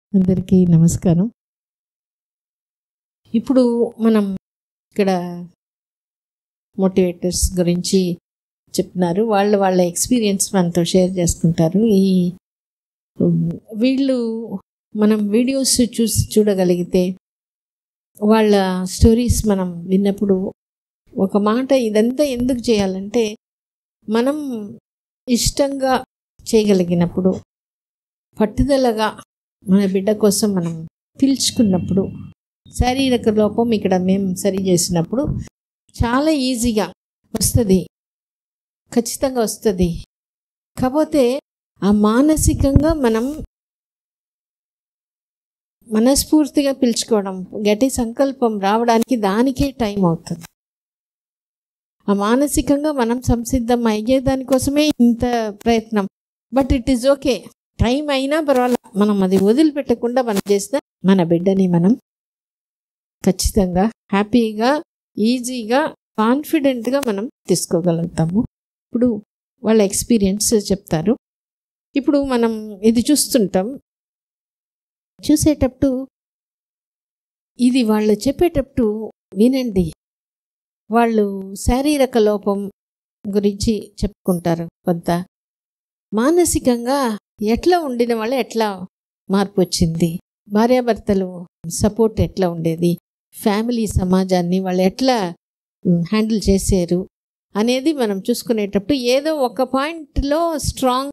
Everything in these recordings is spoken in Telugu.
అందరికీ నమస్కారం ఇప్పుడు మనం ఇక్కడ మోటివేటర్స్ గురించి చెప్తున్నారు వాళ్ళు వాళ్ళ ఎక్స్పీరియన్స్ మనతో షేర్ చేసుకుంటారు ఈ ఉమ్, వీళ్ళు మనం వీడియోస్ చూసి చూడగలిగితే వాళ్ళ స్టోరీస్ మనం విన్నప్పుడు ఒక మాట ఇదంతా ఎందుకు చేయాలంటే మనం ఇష్టంగా చేయగలిగినప్పుడు పట్టుదలగా మన బిడ్డ కోసం మనం పిలుచుకున్నప్పుడు శారీరక లోపం ఇక్కడ మేము సరి చేసినప్పుడు చాలా ఈజీగా వస్తుంది ఖచ్చితంగా వస్తుంది కాకపోతే ఆ మానసికంగా మనం మనస్ఫూర్తిగా పిలుచుకోవడం గట్టి సంకల్పం రావడానికి దానికే టైం అవుతుంది ఆ మానసికంగా మనం సంసిద్ధం అయ్యే దానికోసమే ఇంత ప్రయత్నం but it is okay time అయినా పర్వాలేదు మనం అది వదిలిపెట్టకుండా మనం చేసిన మన బిడ్డని మనం ఖచ్చితంగా హ్యాపీగా ఈజీగా కాన్ఫిడెంట్గా మనం తీసుకోగలుగుతాము ఇప్పుడు వాళ్ళ ఎక్స్పీరియన్స్ చెప్తారు ఇప్పుడు మనం ఇది చూస్తుంటాం చూసేటప్పుడు ఇది వాళ్ళు చెప్పేటప్పుడు వినండి వాళ్ళు శారీరక లోపం గురించి చెప్పుకుంటారు కొంత మానసికంగా ఎట్లా ఉండిన వాళ్ళు ఎట్లా మార్పు వచ్చింది భార్యాభర్తలు సపోర్ట్ ఎట్లా ఉండేది ఫ్యామిలీ సమాజాన్ని వాళ్ళు ఎట్లా హ్యాండిల్ చేశారు అనేది మనం చూసుకునేటప్పుడు ఏదో ఒక పాయింట్లో స్ట్రాంగ్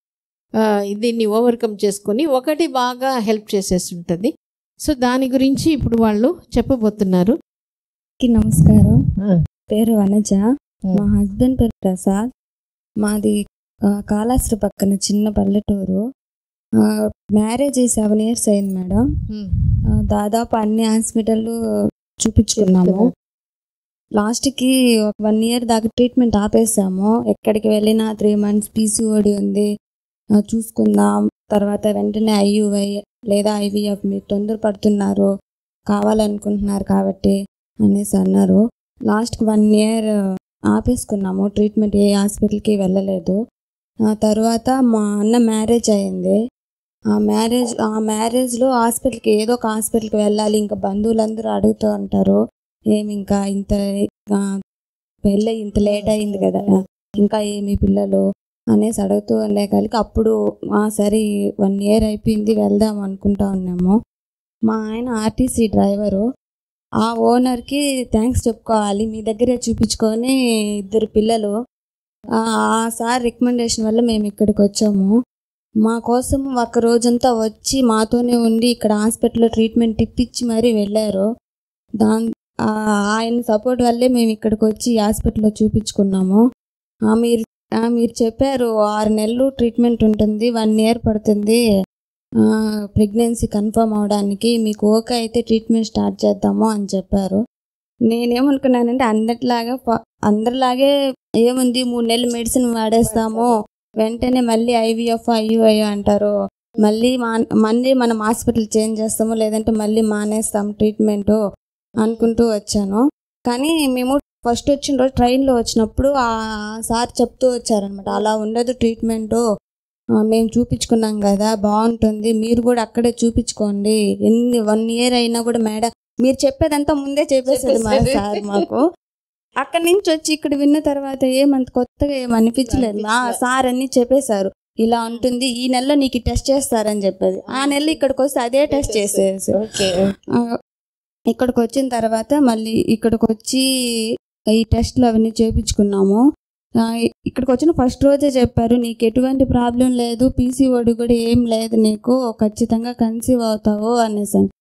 దీన్ని ఓవర్కమ్ చేసుకొని ఒకటి బాగా హెల్ప్ చేసేసి ఉంటుంది సో దాని గురించి ఇప్పుడు వాళ్ళు చెప్పబోతున్నారు కి నమస్కారం పేరు వనజ మా హస్బెండ్ పేరు ప్రసాద్ మాది ఆ, కాళాస్త్రి పక్కన చిన్న పల్లెటూరు మ్యారేజ్ అయ్యి సెవెన్ ఇయర్స్ అయింది మేడం ఆ, దాదాపు అన్ని హాస్పిటల్ చూపించుకున్నాము లాస్ట్కి ఒక వన్ ఇయర్ దాకా ట్రీట్మెంట్ ఆపేసాము ఎక్కడికి వెళ్ళినా త్రీ మంత్స్ పీసీఓడి ఉంది ఆ, చూసుకుందాం తర్వాత వెంటనే ఐయుఐ లేదా ఐవీఎఫ్ మీరు తొందరపడుతున్నారు కావాలనుకుంటున్నారు కాబట్టి అనేసి అన్నారు లాస్ట్కి వన్ ఇయర్ ఆపేసుకున్నాము ట్రీట్మెంట్ ఏ హాస్పిటల్కి వెళ్ళలేదు ఆ తర్వాత మా అన్న మ్యారేజ్ అయింది ఆ మ్యారేజ్ ఆ మ్యారేజ్లో హాస్పిటల్కి ఏదో ఒక హాస్పిటల్కి వెళ్ళాలి ఇంకా బంధువులందరూ అడుగుతూ ఉంటారు ఏమి ఇంకా ఇంత ఆ, పెళ్ళి ఇంత లేట్ అయింది కదా ఇంకా ఏమి పిల్లలు అనేసి అడుగుతూ ఉండే కలిగి అప్పుడు ఆ సరే వన్ ఇయర్ అయిపోయింది వెళ్దాం అనుకుంటా ఉన్నాము మా ఆయన ఆర్టీసీ డ్రైవరు ఆ ఓనర్కి థ్యాంక్స్ చెప్పుకోవాలి మీ దగ్గరే చూపించుకొని ఇద్దరు పిల్లలు ఆ ఆ సార్ రికమెండేషన్ వల్ల మేము ఇక్కడికి వచ్చాము మా కోసం ఒక రోజంతా వచ్చి మాతోనే ఉండి ఇక్కడ హాస్పిటల్లో ట్రీట్మెంట్ ఇప్పించి మరీ వెళ్ళారు దాని ఆ, ఆయన సపోర్ట్ వల్లే మేము ఇక్కడికి వచ్చి ఈ హాస్పిటల్లో చూపించుకున్నాము ఆ, మీరు ఆ, మీరు చెప్పారు ఆరు నెలలు ట్రీట్మెంట్ ఉంటుంది వన్ ఇయర్ పడుతుంది ప్రెగ్నెన్సీ కన్ఫర్మ్ అవడానికి మీకు ఓకే అయితే ట్రీట్మెంట్ స్టార్ట్ చేద్దాము అని చెప్పారు నేనేమనుకున్నానంటే అందరిలాగా ఫ- అందరిలాగే ఏముంది మూడు నెలలు మెడిసిన్ వాడేస్తాము వెంటనే మళ్ళీ ఐవీఎఫ్ ఐయుఐ అంటారు మళ్ళీ మా మళ్ళీ మనం హాస్పిటల్ చేంజ్ చేస్తాము లేదంటే మళ్ళీ మానేస్తాం ట్రీట్మెంట్ అనుకుంటూ వచ్చాను కానీ మేము ఫస్ట్ వచ్చిన రోజు ట్రైన్లో వచ్చినప్పుడు ఆ సార్ చెప్తూ వచ్చారనమాట అలా ఉండదు ట్రీట్మెంట్ మేము చూపించుకున్నాం కదా బాగుంటుంది మీరు కూడా అక్కడే చూపించుకోండి ఎన్ని వన్ ఇయర్ అయినా కూడా మేడం మీరు చెప్పేదంతా ముందే చెప్పేసేది మా చెప్పేసేది. సార్ మాకు అక్కడి నుంచి వచ్చి ఇక్కడ విన్న తర్వాత ఏమంత కొత్తగా ఏం అనిపించలేదు ఆ సార్ అన్ని చెప్పేశారు ఇలా ఉంటుంది ఈ నెలలో నీకు టెస్ట్ చేస్తారని చెప్పేది ఆ నెల ఇక్కడికి వస్తే అదే టెస్ట్ చేసేసి ఓకే ఆ, ఇక్కడికి వచ్చిన తర్వాత మళ్ళీ ఇక్కడికి వచ్చి ఈ టెస్ట్లు అవన్నీ చేయించుకున్నాము ఆ, ఇక్కడికి వచ్చిన ఫస్ట్ రోజే చెప్పారు నీకు ఎటువంటి ప్రాబ్లం లేదు పీసీఓడి కూడా ఏం లేదు నీకు ఖచ్చితంగా కన్సీవ్ అవుతావు అనేసి అని.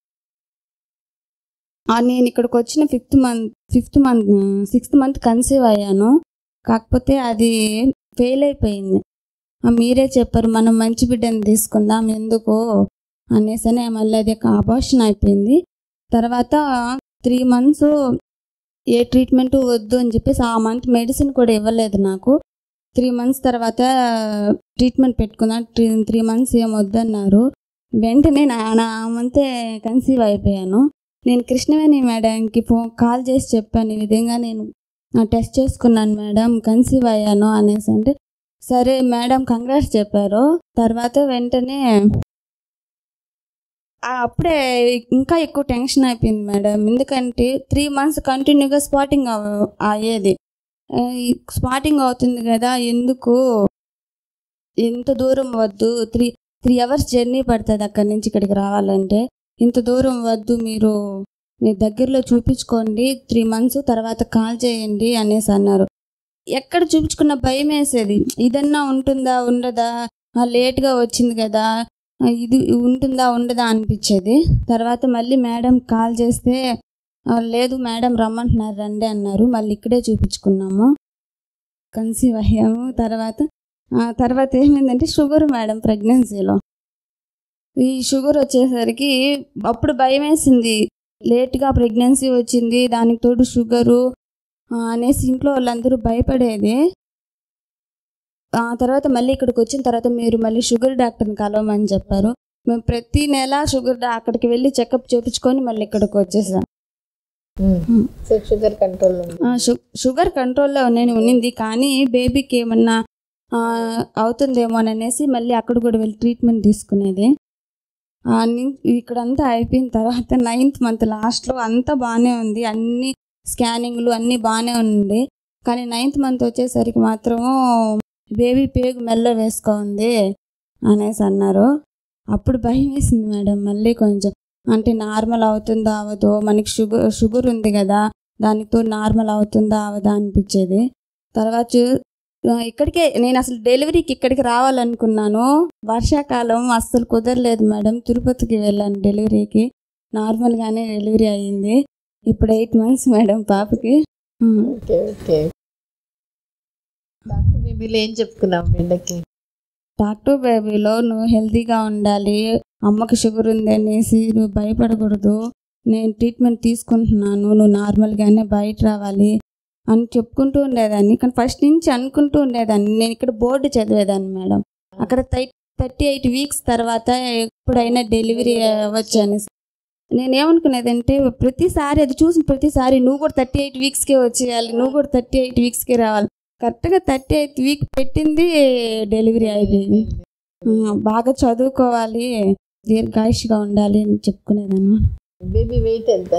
ఆ, నేను ఇక్కడికి వచ్చిన fifth month fifth month sixth month conceive అయ్యాను కాకపోతే అది ఫెయిల్ అయిపోయింది ఆ, మీరే చెప్పారు మనం మంచి బిడ్డని తీసుకుందాం ఎందుకు అనేసి అని మళ్ళీ అది అబార్షన్ అయిపోయింది తర్వాత త్రీ మంత్స్ ఏ ట్రీట్మెంట్ వద్దు అని చెప్పేసి ఆ మంత్ మెడిసిన్ కూడా ఇవ్వలేదు నాకు త్రీ మంత్స్ తర్వాత ట్రీట్మెంట్ పెట్టుకున్నా త్రీ త్రీ మంత్స్ ఏం వద్దన్నారు వెంటనే నా నా మంతే కన్సీవ్ అయిపోయాను నేను కృష్ణవేణి మేడంకి ఫోన్ కాల్ చేసి చెప్పాను ఈ విధంగా నేను టెస్ట్ చేసుకున్నాను మేడం కన్సీవ్ అయ్యాను అనేసి అంటే సరే మేడం కంగ్రాట్స్ చెప్పారు తర్వాత వెంటనే ఆ అప్పుడే ఇంకా ఎక్కువ టెన్షన్ అయిపోయింది మేడం ఎందుకంటే త్రీ మంత్స్ కంటిన్యూగా స్పాటింగ్ అవ- అయ్యేది ఆ, ఈ స్పాటింగ్ అవుతుంది కదా ఎందుకు ఇంత దూరం వద్దు త్రీ త్రీ అవర్స్ జర్నీ పడుతుంది అక్కడి నుంచి ఇక్కడికి రావాలంటే ఇంత దూరం వద్దు మీరు మీ దగ్గరలో చూపించుకోండి త్రీ మంత్స్ తర్వాత కాల్ చేయండి అనేసి అన్నారు ఎక్కడ చూపించుకున్న భయం వేసేది ఇదన్నా ఉంటుందా ఉండదా ఆ, లేట్గా వచ్చింది కదా ఆ, ఇది ఉంటుందా ఉండదా అనిపించేది తర్వాత మళ్ళీ మేడం కాల్ చేస్తే "ఆ, లేదు మేడం రమ్మంటున్నారు రండి అన్నారు మళ్ళీ ఇక్కడే చూపించుకున్నాము కన్సీవ్ అయ్యాము తర్వాత ఆ, తర్వాత ఏమైందంటే షుగర్ మేడం ప్రెగ్నెన్సీలో ఈ షుగర్ వచ్చేసరికి అప్పుడు భయం వేసింది లేట్గా ప్రెగ్నెన్సీ వచ్చింది దానికి తోడు షుగరు ఆ, అనేసి ఇంట్లో వాళ్ళందరూ భయపడేది ఆ తర్వాత మళ్ళీ ఇక్కడికి వచ్చిన తర్వాత మీరు మళ్ళీ షుగర్ డాక్టర్ని కలవమని చెప్పారు మేము ప్రతి నెల షుగర్ డా- అక్కడికి వెళ్ళి చెకప్ చేయించుకొని మళ్ళీ ఇక్కడికి వచ్చేసాం సో షుగర్ కంట్రోల్ ఉంది ఆ, షు- షుగర్ కంట్రోల్లో నేను ఉన్నింది కానీ బేబీకి ఏమన్నా ఆ, అవుతుందేమో అని అనేసి మళ్ళీ అక్కడ కూడా వెళ్ళి ట్రీట్మెంట్ తీసుకునేది ఆ, ని- ఇక్కడంతా అయిపోయిన తర్వాత నైన్త్ మంత్ లాస్ట్లో అంతా బాగానే ఉంది అన్ని స్కానింగ్లు అన్నీ బాగానే ఉంది కానీ నైన్త్ మంత్ వచ్చేసరికి మాత్రం బేబీ పేగు మెల్ల వేసుకో ఉంది అనేసి అన్నారు అప్పుడు భయం వేసింది మేడం మళ్ళీ కొంచెం అంటే నార్మల్ అవుతుందో అవదో మనకి షుగర్ షుగర్ ఉంది కదా దానితో నార్మల్ అవుతుందా అవదా అనిపించేది తర్వాత చూ- ఆ, ఇక్కడికే నేను అసలు డెలివరీకి ఇక్కడికి రావాలనుకున్నాను వర్షాకాలం అస్సలు కుదరలేదు మేడం తిరుపతికి వెళ్ళాను డెలివరీకి నార్మల్గానే డెలివరీ అయ్యింది ఇప్పుడు ఎయిట్ మంత్స్ మేడం పాపకి ఉమ్. ఓకే ఓకే డాక్టర్ బేబీలో ఏం చెప్పుకున్నాం బిడ్డకి డాక్టర్ బేబీలో నువ్వు హెల్తీగా ఉండాలి అమ్మకి షుగర్ ఉంది అనేసి నువ్వు భయపడకూడదు నేను ట్రీట్మెంట్ తీసుకుంటున్నాను నువ్వు నార్మల్గానే బయట రావాలి అని చెప్పుకుంటూ ఉండేదాన్ని కానీ ఫస్ట్ నుంచి అనుకుంటూ ఉండేదాన్ని నేను ఇక్కడ బోర్డు చదివేదాన్ని మేడం అక్కడ థర్టీ ఎయిట్ వీక్స్ తర్వాత ఎప్పుడైనా డెలివరీ అవ్వచ్చు అనేసి నేను ఏమనుకునేదంటే ప్రతిసారి అది చూసిన ప్రతిసారి నువ్వు కూడా థర్టీ ఎయిట్ వీక్స్కే వచ్చేయాలి నువ్వు కూడా థర్టీ ఎయిట్ వీక్స్కే రావాలి కరెక్ట్గా థర్టీ ఎయిత్ వీక్ పెట్టింది డెలివరీ అయిపోయింది ఆ, బాగా చదువుకోవాలి దీర్ఘాయుష్గా ఉండాలి అని చెప్పుకునేదాన్ని బేబీ వెయిట్ ఎంత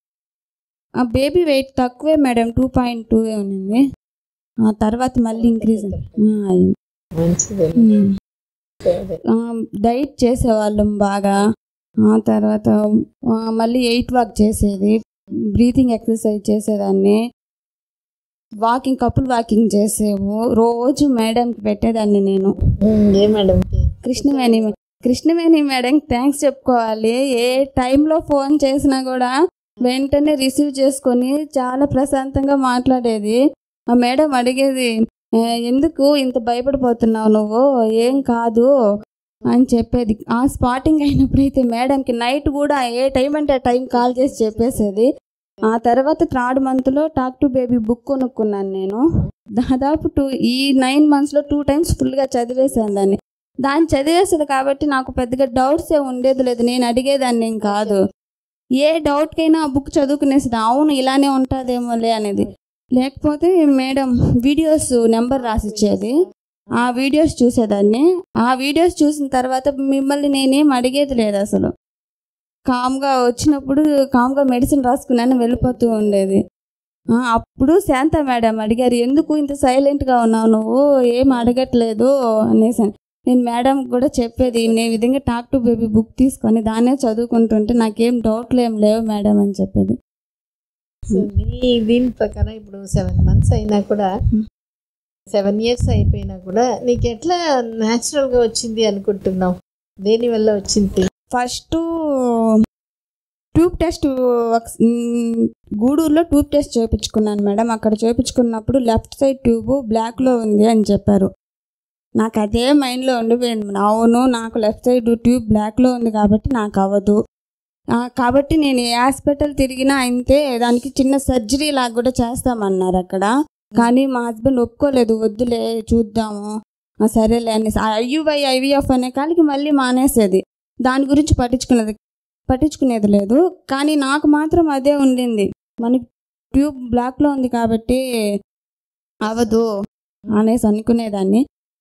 ఆ బేబీ వెయిట్ తక్కువే మేడం టూ పాయింట్ టూ ఉన్నింది ఆ తర్వాత మళ్ళీ ఇంక్రీజ్ అయింది మంచిది ఉమ్. ఆ, డైట్ చేసేవాళ్ళం బాగా ఆ తర్వాత ఆ, మళ్ళీ ఎయిట్ వాక్ చేసేది బ్రీతింగ్ ఎక్సర్సైజ్ చేసేదాన్ని వాకింగ్ కపుల్ వాకింగ్ చేసేవు రోజు మేడంకి పెట్టేదాన్ని నేను ఏ madam Krishnaveni Krishnaveni madam thanks చెప్పుకోవాలి ఏ టైంలో ఫోన్ చేసినా కూడా వెంటనే రిసీవ్ చేసుకొని చాలా ప్రశాంతంగా మాట్లాడేది ఆ మేడం అడిగేది "ఏ, ఎందుకు ఇంత భయపడిపోతున్నావు నువ్వు ఏం కాదు అని చెప్పేది ఆ స్పాటింగ్ అయినప్పుడైతే మేడంకి నైట్ కూడా ఏ టైం అంటే ఆ టైం కాల్ చేసి చెప్పేసేది ఆ తర్వాత థర్డ్ మంత్లో టాక్ టు బేబీ బుక్ కొనుక్కున్నాను నేను దాదాపు టూ ఈ నైన్ మంత్స్లో టూ టైమ్స్ ఫుల్గా చదివేశాను దాన్ని దాన్ని చదివేస్తుంది కాబట్టి నాకు పెద్దగా డౌట్స్ ఏ ఉండేది లేదు నేను అడిగేదాన్ని ఏం కాదు ఏ డౌట్కైనా ఆ బుక్ చదువుకునేసింది అవును ఇలానే ఉంటుందేమోలే అనేది లేకపోతే మేడం వీడియోస్ నెంబర్ రాసిచ్చేది ఆ వీడియోస్ చూసేదాన్ని ఆ వీడియోస్ చూసిన తర్వాత మిమ్మల్ని నేనేం అడిగేది లేదు అసలు కామ్గా వచ్చినప్పుడు కామ్గా మెడిసిన్ రాసుకున్నాను వెళ్ళిపోతూ ఉండేది ఆ, అప్పుడు శాంత మేడం అడిగారు ఎందుకు ఇంత సైలెంట్గా ఉన్నావు నువ్వు ఏం అడగట్లేదు అనేసి నేను మేడం కూడా చెప్పేది నేను ఈ విధంగా టాక్ టు బేబీ బుక్ తీసుకొని దాన్నే చదువుకుంటుంటే నాకేం డౌట్లు ఏం లేవు మేడం అని చెప్పేది సో నీ దీని ప్రకారం ఇప్పుడు సెవెన్ మంత్స్ అయినా కూడా Hmm. సెవెన్ ఇయర్స్ అయిపోయినా కూడా నీకు ఎట్లా natural గా వచ్చింది అనుకుంటున్నావు దేని వల్ల వచ్చింది ఫస్ట్ ట్యూబ్ టెస్ట్ ఒక- మ్, గూడూరులో ట్యూబ్ టెస్ట్ చేయించుకున్నాను మేడం అక్కడ చేయించుకున్నప్పుడు లెఫ్ట్ సైడ్ ట్యూబ్ బ్లాక్లో ఉంది అని చెప్పారు నాకు అదే మైండ్లో ఉండిపోయింది మేడం. అవును నాకు లెఫ్ట్ సైడ్ ట్యూబ్ బ్లాక్లో ఉంది కాబట్టి నాకు అవ్వదు ఆ, కాబట్టి నేను ఏ హాస్పిటల్ తిరిగినా అంతే దానికి చిన్న సర్జరీ లాగా కూడా చేస్తామన్నారు అక్కడ కానీ మా హస్బెండ్ ఒప్పుకోలేదు వద్దులే చూద్దాము ఆ, సరేలే అనేసి ఐయువై ఐవీఎఫ్ అనే కాడికి మళ్ళీ మానేసేది దాని గురించి పట్టించుకునేది పట్టించుకునేది లేదు కానీ నాకు మాత్రం అదే ఉండింది మనకి ట్యూబ్ బ్లాక్లో ఉంది కాబట్టి అవదు అనేసి అనుకునేదాన్ని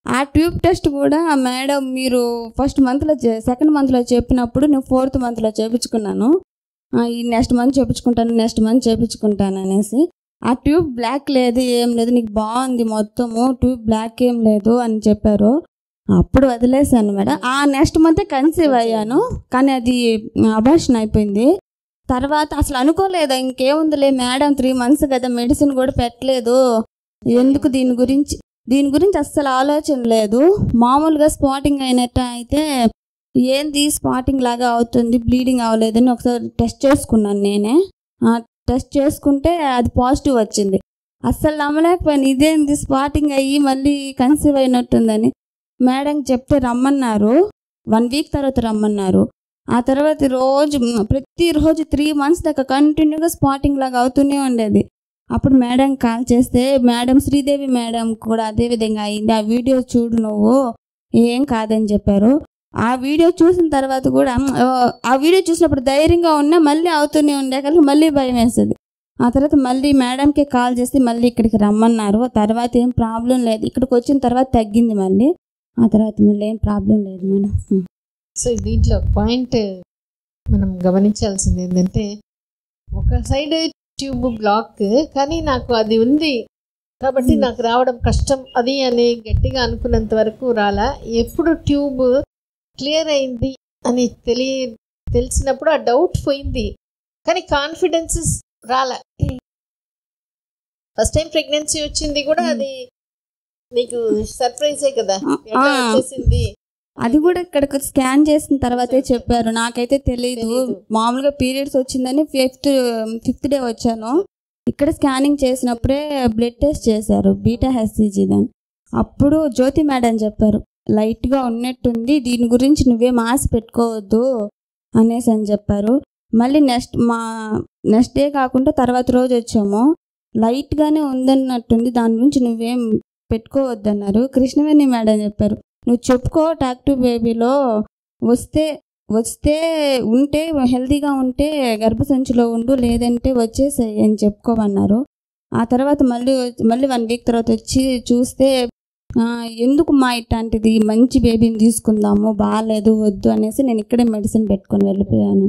ఆ ట్యూబ్ టెస్ట్ కూడా మేడం మీరు ఫస్ట్ మంత్లో సెకండ్ మంత్లో చెప్పినప్పుడు నేను ఫోర్త్ మంత్లో చేపించుకున్నాను ఆ, ఈ నెక్స్ట్ మంత్ చేపించుకుంటాను నెక్స్ట్ మంత్ చేపించుకుంటాను అనేసి ఆ ట్యూబ్ బ్లాక్ లేదు ఏం లేదు నీకు బాగుంది మొత్తము ట్యూబ్ బ్లాక్ ఏం లేదు అని చెప్పారు అప్పుడు వదిలేసాను మేడం ఆ నెక్స్ట్ మంత్ కన్సీవ్ అయ్యాను కానీ అది అబార్షన్ అయిపోయింది తర్వాత అసలు అనుకోలేదు ఇంకేముందిలే మేడం త్రీ మంత్స్ కదా మెడిసిన్ కూడా పెట్టలేదు ఎందుకు దీని గురించి దీని గురించి అస్సలు ఆలోచన లేదు మామూలుగా స్పాటింగ్ అయినట్టు అయితే ఏంది స్పాటింగ్ లాగా అవుతుంది బ్లీడింగ్ అవ్వలేదని ఒకసారి టెస్ట్ చేసుకున్నాను నేనే ఆ టెస్ట్ చేసుకుంటే అది పాజిటివ్ వచ్చింది అస్సలు నమ్మలేకపోయాను ఇదేంది స్పాటింగ్ అయ్యి మళ్ళీ కన్సీవ్ అయినట్టుందని మేడం చెప్తే రమ్మన్నారు వన్ వీక్ తర్వాత రమ్మన్నారు ఆ తర్వాత రోజు ప్రతిరోజు త్రీ మంత్స్ దాకా కంటిన్యూగా స్పాటింగ్ లాగా అవుతూనే ఉండేది అప్పుడు మేడం కాల్ చేస్తే మేడం శ్రీదేవి మేడం కూడా అదే విధంగా అయింది ఆ వీడియో చూడు నువ్వు ఏం కాదని చెప్పారు ఆ వీడియో చూసిన తర్వాత కూడా ఆ, ఆ వీడియో చూసినప్పుడు ధైర్యంగా ఉన్నా మళ్ళీ అవుతూనే ఉండే కలిగి మళ్ళీ భయం వేస్తుంది ఆ తర్వాత మళ్ళీ మేడంకి కాల్ చేసి మళ్ళీ ఇక్కడికి రమ్మన్నారు తర్వాత ఏం ప్రాబ్లం లేదు ఇక్కడికి వచ్చిన తర్వాత తగ్గింది మళ్ళీ ఆ తర్వాత మళ్ళీ ఏం ప్రాబ్లం లేదు మేడం సో దీంట్లో పాయింట్ మనం గమనించాల్సింది ఏంటంటే ఒక సైడ్ ట్యూబ్ బ్లాక్ కానీ నాకు అది ఉంది కాబట్టి నాకు రావడం కష్టం అది అని గట్టిగా అనుకున్నంత వరకు రాలా ఎప్పుడు ట్యూబ్ క్లియర్ అయింది అని తెలియ తెలిసినప్పుడు ఆ డౌట్ పోయింది కానీ కాన్ఫిడెన్స్ రాలా ఫస్ట్ టైం ప్రెగ్నెన్సీ వచ్చింది కూడా అది నీకు సర్ప్రైజే కదా ఎట్లా ఆ. వచ్చేసింది అది కూడా ఇక్కడికి స్కాన్ చేసిన తర్వాతే చెప్పారు నాకైతే తెలియదు తెలీదు. మామూలుగా పీరియడ్స్ వచ్చిందని ఫిఫ్త్ ఫిఫ్త్ డే వచ్చాను ఇక్కడ స్కానింగ్ చేసినప్పుడే బ్లడ్ టెస్ట్ చేశారు బీటా హెచ్సిజీ దాన్ని అప్పుడు జ్యోతి మేడం చెప్పారు లైట్గా ఉన్నట్టుంది దీని గురించి నువ్వేం ఆశ పెట్టుకోవద్దు అనేసి అని చెప్పారు మళ్ళీ నెక్స్ట్ మా నెక్స్ట్ డే కాకుండా తర్వాత రోజు వచ్చాము లైట్గానే ఉందన్నట్టుంది దాని గురించి నువ్వేం పెట్టుకోవద్దన్నారు కృష్ణవేణి మేడం చెప్పారు నువ్వు చెప్పుకో టాక్టివ్ బేబీలో వస్తే వస్తే ఉంటే హెల్తీగా ఉంటే గర్భసంచిలో ఉండు లేదంటే వచ్చేసాయి అని చెప్పుకోమన్నారు ఆ తర్వాత మళ్ళీ వచ్చి- మళ్ళీ వన్ వీక్ తర్వాత వచ్చి చూస్తే ఆ, ఎందుకు మా ఇట్లాంటిది మంచి బేబీని తీసుకుందాము బాగాలేదు వద్దు అనేసి నేను ఇక్కడే మెడిసిన్ పెట్టుకొని వెళ్ళిపోయాను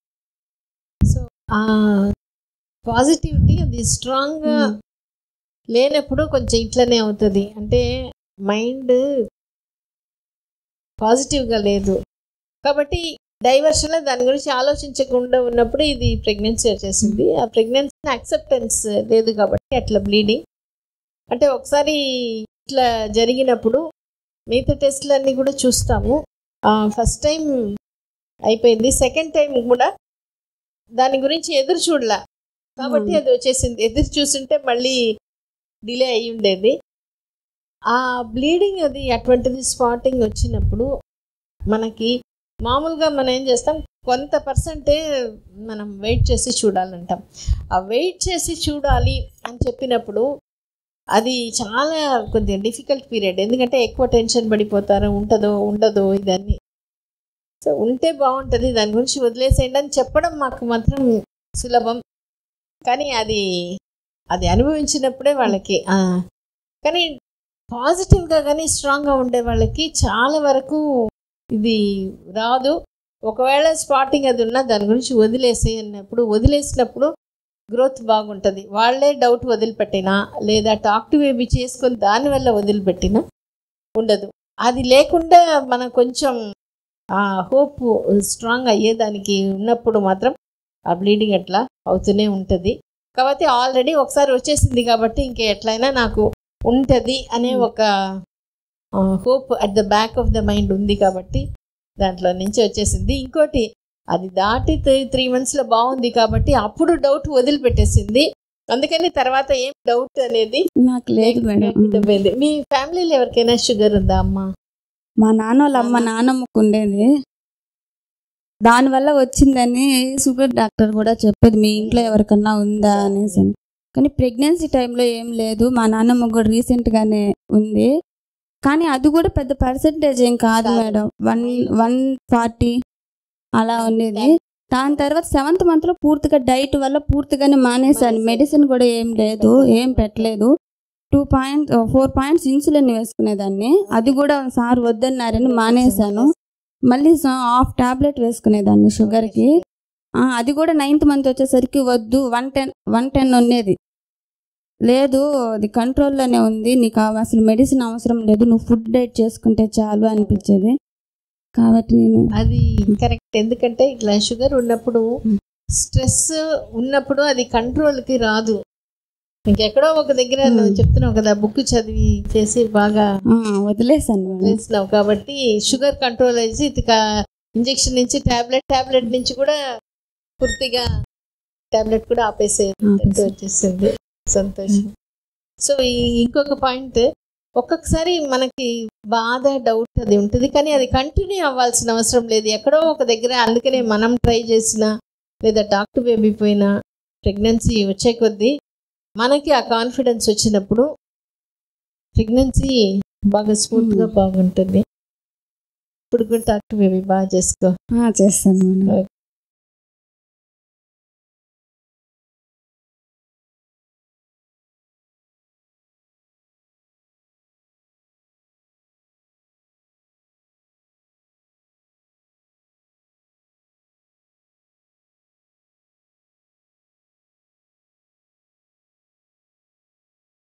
సో ఆ పాజిటివిటీ అది స్ట్రాంగ్గా లేనప్పుడు కొంచెం ఇట్లనే అవుతుంది అంటే మైండ్ పాజిటివ్గా లేదు కాబట్టి డైవర్షన్లో దాని గురించి ఆలోచించకుండా ఉన్నప్పుడు ఇది ప్రెగ్నెన్సీ వచ్చేసింది ఆ ప్రెగ్నెన్సీ యాక్సెప్టెన్స్ లేదు కాబట్టి అట్లా బ్లీడింగ్ అంటే ఒకసారి ఇట్లా జరిగినప్పుడు మిగతా టెస్ట్లన్నీ కూడా చూస్తాము ఫస్ట్ టైం అయిపోయింది సెకండ్ టైం కూడా దాని గురించి ఎదురు చూడలా కాబట్టి Hmm. అది వచ్చేసింది ఎదురు చూస్తుంటే మళ్ళీ డిలే అయి ఉండేది ఆ బ్లీడింగ్ అది అటువంటిది స్పాటింగ్ వచ్చినప్పుడు మనకి మామూలుగా మనం ఏం చేస్తాం కొంత పర్సెంటే మనం వెయిట్ చేసి చూడాలంటాం ఆ వెయిట్ చేసి చూడాలి అని చెప్పినప్పుడు అది చాలా కొద్దిగా డిఫికల్ట్ పీరియడ్ ఎందుకంటే ఎక్కువ టెన్షన్ పడిపోతారు ఉంటుందో ఉండదో ఇదన్నీ సో ఉంటే బాగుంటుంది దాని గురించి వదిలేసేయండి అని చెప్పడం మాకు మాత్రం సులభం కానీ అది అది అనుభవించినప్పుడే వాళ్ళకి ఆ, కానీ పాజిటివ్గా కానీ స్ట్రాంగ్గా ఉండే వాళ్ళకి చాలా వరకు ఇది రాదు ఒకవేళ స్పాటింగ్ అది ఉన్నా దాని గురించి వదిలేసే అన్నప్పుడు వదిలేసినప్పుడు గ్రోత్ బాగుంటుంది వాళ్ళే డౌట్ వదిలిపెట్టినా లేదా టాక్ టు బేబీ చేసుకొని దానివల్ల వదిలిపెట్టినా ఉండదు అది లేకుండా మనం కొంచెం ఆ హోప్ స్ట్రాంగ్ అయ్యేదానికి ఉన్నప్పుడు మాత్రం ఆ బ్లీడింగ్ అట్లా అవుతూనే ఉంటుంది కాబట్టి ఆల్రెడీ ఒకసారి వచ్చేసింది కాబట్టి ఇంక ఎట్లయినా నాకు ఉంటుంది అనే ఒక hope at the back of the mind ఉంది కాబట్టి దాంట్లో నుంచి వచ్చేసింది ఇంకోటి అది దాటి త్రీ మంత్స్లో బాగుంది కాబట్టి అప్పుడు డౌట్ వదిలిపెట్టేసింది అందుకని తర్వాత ఏం డౌట్ అనేది నాకు లేదు మేడం లేకుండా పోయింది. మీ ఫ్యామిలీలో ఎవరికైనా షుగర్ ఉందా అమ్మా మా నాన్న వాళ్ళ అమ్మ నాన్నమ్మకు ఉండేది దానివల్ల వచ్చిందని షుగర్ డాక్టర్ కూడా చెప్పేది మీ ఇంట్లో ఎవరికన్నా ఉందా అనేసి అని. కానీ ప్రెగ్నెన్సీ టైంలో ఏం లేదు మా నాన్నమ్మ కూడా రీసెంట్గానే ఉంది కానీ అది కూడా పెద్ద పర్సంటేజ్ ఏం కాదు కాదు. మేడం వన్ వన్ ఫార్టీ అలా ఉండేది దాని తర్వాత సెవెంత్ మంత్లో పూర్తిగా డైట్ వల్ల పూర్తిగానే మానేశాను మానేశారు. మెడిసిన్ కూడా ఏం లేదు ఏం పెట్టలేదు two point four points insulin వేసుకునేదాన్ని అది కూడా సార్ వద్దన్నారని మానేశాను మళ్ళీ హాఫ్ టాబ్లెట్ వేసుకునేదాన్ని షుగర్కి ఆ, అది కూడా నైన్త్ మంత్ వచ్చేసరికి వద్దు వన్ టెన్ వన్ టెన్ ఉండేది లేదు అది కంట్రోల్లోనే ఉంది నీకు అవ- అసలు మెడిసిన్ అవసరం లేదు నువ్వు ఫుడ్ డైట్ చేసుకుంటే చాలు అనిపించేది కాబట్టి నేను అది కరెక్ట్ ఎందుకంటే ఇట్లా షుగర్ ఉన్నప్పుడు మ్. స్ట్రెస్ ఉన్నప్పుడు అది కంట్రోల్కి రాదు ఇంకెక్కడో ఒక దగ్గర మ్. నువ్వు చెప్తున్నావు కదా బుక్ చదివి చేసి బాగా ఆ, వదిలేశాను మేడం చేసినావు కాబట్టి షుగర్ కంట్రోల్ అయ్యి ఇంజెక్షన్ నుంచి టాబ్లెట్ టాబ్లెట్ నుంచి కూడా పూర్తిగా టాబ్లెట్ కూడా ఆపేసే ఆపేసా. వచ్చేసింది సంతోషం సో ఈ ఇంకొక పాయింట్ ఒక్కొక్కసారి మనకి బాధ డౌట్ అది ఉంటుంది కానీ అది కంటిన్యూ అవ్వాల్సిన అవసరం లేదు ఎక్కడో ఒక దగ్గర అందుకనే మనం ట్రై చేసినా లేదా డాక్టర్ బేబీ పోయినా ప్రెగ్నెన్సీ వచ్చే కొద్దీ మనకి ఆ కాన్ఫిడెన్స్ వచ్చినప్పుడు ప్రెగ్నెన్సీ బాగా స్మూత్గా Hmm. బాగుంటుంది ఇప్పుడు కూడా డాక్టర్ బేబీ బాగా చేసుకో ఆ, చేస్తాను మేడం